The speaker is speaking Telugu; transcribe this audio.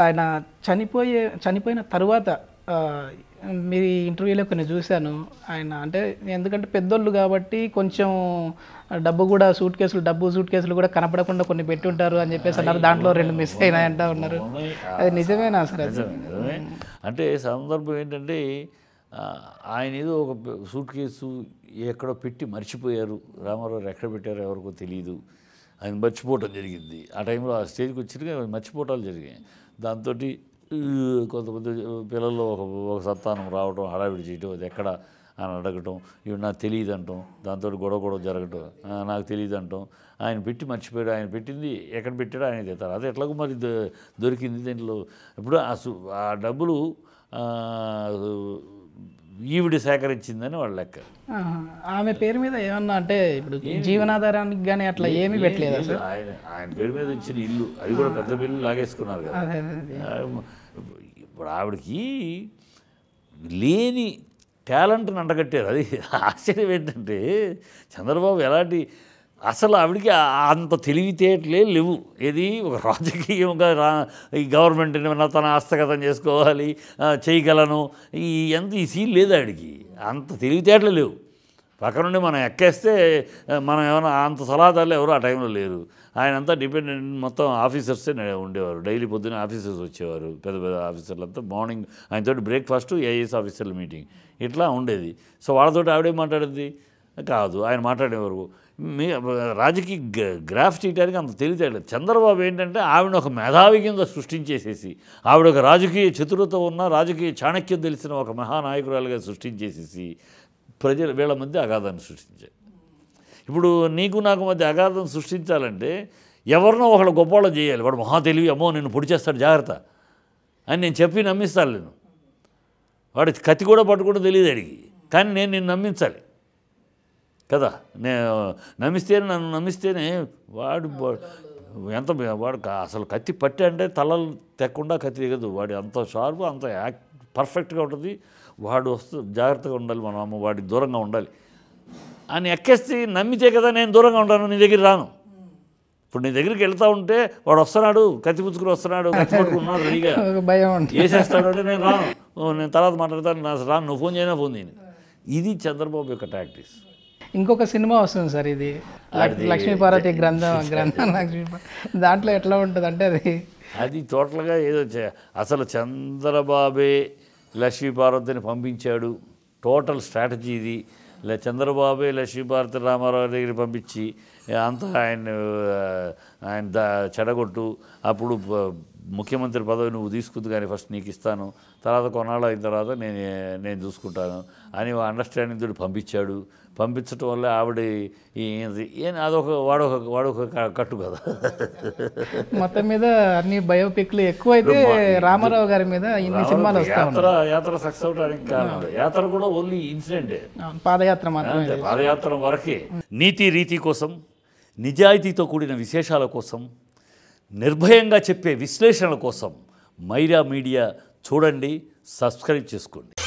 ఆయన చనిపోయే చనిపోయిన తర్వాత ఆ, మీ ఇంటర్వ్యూలో కొన్ని చూశాను ఆయన అంటే ఎందుకంటే పెద్దోళ్ళు కాబట్టి కొంచెం డబ్బు కూడా సూట్ కేసులు డబ్బు సూట్ కేసులు కూడా కనపడకుండా కొన్ని పెట్టి ఉంటారు అని చెప్పేసి అన్నారు దాంట్లో రెండు మిస్ అయినాయంట ఉన్నారు ఉన్నాయి. అది నిజమేనా సార్ అది నిజమే, నిజమే. అంటే సందర్భం ఏంటంటే ఆ, ఆయన ఏదో ఒక సూట్ కేసు ఎక్కడో పెట్టి మర్చిపోయారు రామారావు ఎక్కడ పెట్టారో ఎవరికో తెలియదు ఆయన మర్చిపోవటం జరిగింది ఆ టైంలో ఆ స్టేజ్కి వచ్చినాక మర్చిపోవటాలు జరిగాయి దాంతో కొంతమంది పిల్లల్లో ఒక ఒక సంతానం రావడం హడావిడి చేయటం అది ఎక్కడ అని అడగటం ఇవి నాకు తెలియదు అంటాం దాంతో గొడవ గొడవ జరగటం "ఆ, నాకు తెలియదు అంటాం ఆయన పెట్టి మర్చిపోయాడు ఆయన పెట్టింది ఎక్కడ పెట్టాడో ఆయన తెస్తారు అది ఎట్లాగో మరి దొ- దొరికింది దీంట్లో ఇప్పుడు ఆ సు- ఆ డబ్బులు ఆ, ఈవిడ సేకరించిందని వాళ్ళ లెక్క ఆహా. ఆమె పేరు మీద ఏమన్నా అంటే ఇప్పుడు జీవనాధారానికి కానీ అట్లా ఏమీ పెట్టలేదా సార్ ఆయన ఆయన పేరు మీద ఇచ్చిన ఇల్లు అది కూడా పెద్ద బిల్లు లాగేసుకున్నారు కదా అదే అదే అదే. ఆ, ఇప్పుడు ఆవిడకి లేని టాలెంట్ని అంటగట్టారు అది ఆశ్చర్యం ఏంటంటే చంద్రబాబు ఎలాంటి అసలు ఆవిడకి ఆ- అంత తెలివితేటలే లేవు ఏది ఒక రాజకీయంగా రా ఈ గవర్నమెంట్ని ఏమన్నా తన హస్తగతం చేసుకోవాలి ఆ, చేయగలను ఈ ఎంత ఈ సీన్ లేదు ఆవిడకి అంత తెలివితేటలు లేవు పక్క నుండి మనం ఎక్కేస్తే ఆ, మనం ఏమైనా అంత సలహాదారులు ఎవరు ఆ టైంలో లేరు ఆయన అంతా డిపెండెంట్ మొత్తం ఆఫీసర్సే నే- ఉండేవారు డైలీ పొద్దున్న ఆఫీసర్స్ వచ్చేవారు పెద్ద పెద్ద ఆఫీసర్లు అంతా మార్నింగ్ ఆయనతోటి బ్రేక్ఫాస్ట్ ఏఐఎస్ ఆఫీసర్ల మీటింగ్ ఇట్లా ఉండేది సో వాళ్ళతోటి ఆవిడేం మాట్లాడేది కాదు ఆయన మాట్లాడేవారు మీ రాజకీయ గ- గ్రాఫ్ చేయడానికి అంత తెలియలేదు చంద్రబాబు ఏంటంటే ఆవిడ ఒక మేధావి కింద సృష్టించేసేసి ఆవిడ ఒక రాజకీయ చతురత ఉన్న రాజకీయ చాణక్యం తెలిసిన ఒక మహానాయకురాలుగా సృష్టించేసేసి ప్రజల వీళ్ళ మధ్య అగాధాన్ని సృష్టించారు ఇప్పుడు నీకు నాకు మధ్య అగాధం సృష్టించాలంటే ఎవరినో ఒకళ్ళు గొప్పవాళ్ళం చేయాలి వాడు మహా తెలివి అమ్మో నిన్ను పొడి చేస్తాడు జాగ్రత్త అని నేను చెప్పి నమ్మిస్తాను నేను వాడి కత్తి కూడా పట్టుకుంటూ తెలియదు అడిగి కానీ నేను నిన్ను నమ్మించాలి కదా నేను నమ్మిస్తేనే నన్ను నమ్మిస్తేనే వాడు వా- ఎంత వాడు కా- అసలు కత్తి పట్టి అంటే తలలు తెక్కకుండా కత్తి దిగదు వాడి అంత షార్ప్ అంత యాక్ పర్ఫెక్ట్గా ఉంటుంది వాడు వస్తూ జాగ్రత్తగా ఉండాలి మనం అమ్మ వాడికి దూరంగా ఉండాలి అని ఎక్కేస్తే నమ్మితే కదా నేను దూరంగా ఉంటాను నీ దగ్గర రాను ఇప్పుడు నీ దగ్గరికి వెళ్తా ఉంటే వాడు వస్తున్నాడు కత్తి పుచ్చుకుని వస్తున్నాడు కత్తి పట్టుకున్నాడు రెడీగా ఒక భయం ఉంటుంది వేసేస్తాడు అంటే నేను రాను ఓ, నేను తర్వాత మాట్లాడతాను నా రాను నువ్వు ఫోన్ చేయనా ఫోన్ చేయను ఇది చంద్రబాబు యొక్క టాక్టిక్స్ ఇంకొక సినిమా వస్తుంది సార్ ఇది లక్- లక్ష్మీ పార్వతి గ్రంథం గ్రంథం లక్ష్మీ పార్వతి. దాంట్లో ఎట్లా ఉంటుంది అంటే అది అది టోటల్గా ఏదో చే- అసలు చంద్రబాబే లక్ష్మీ పార్వతిని పంపించాడు టోటల్ స్ట్రాటజీ ఇది లే చంద్రబాబే లక్ష్మీ పార్వతి రామారావు దగ్గర పంపించి అంతా ఆయన ఆయన దా చెడగొట్టు అప్పుడు ప- ముఖ్యమంత్రి పదవి నువ్వు తీసుకుంది కానీ ఫస్ట్ నీకు ఇస్తాను తర్వాత కొన్నాళ్ళు అయిన తర్వాత నేను నేను చూసుకుంటాను అని అండర్స్టాండింగ్ తోటి పంపించాడు పంపించడం వల్ల ఆవిడ ఈ ఏం అదొక వాడొక వాడొక క- కట్టు కదా మొత్తం మీద అన్ని బయోపిక్లు ఎక్కువైతే రామారావు గారి మీద ఇన్ని సినిమాలు వస్తా యాత్ర యాత్ర సక్సెస్ అవడానికి కారణం అదే. యాత్ర కూడా ఓన్లీ ఇన్సిడెంటే ఉన్నాయి పాదయాత్ర మాత్రమే అంతే, పాదయాత్ర వరకే నీతి రీతి కోసం నిజాయితీతో కూడిన విశేషాల కోసం నిర్భయంగా చెప్పే విశ్లేషణల కోసం మైరా మీడియా చూడండి సబ్స్క్రైబ్ చేసుకోండి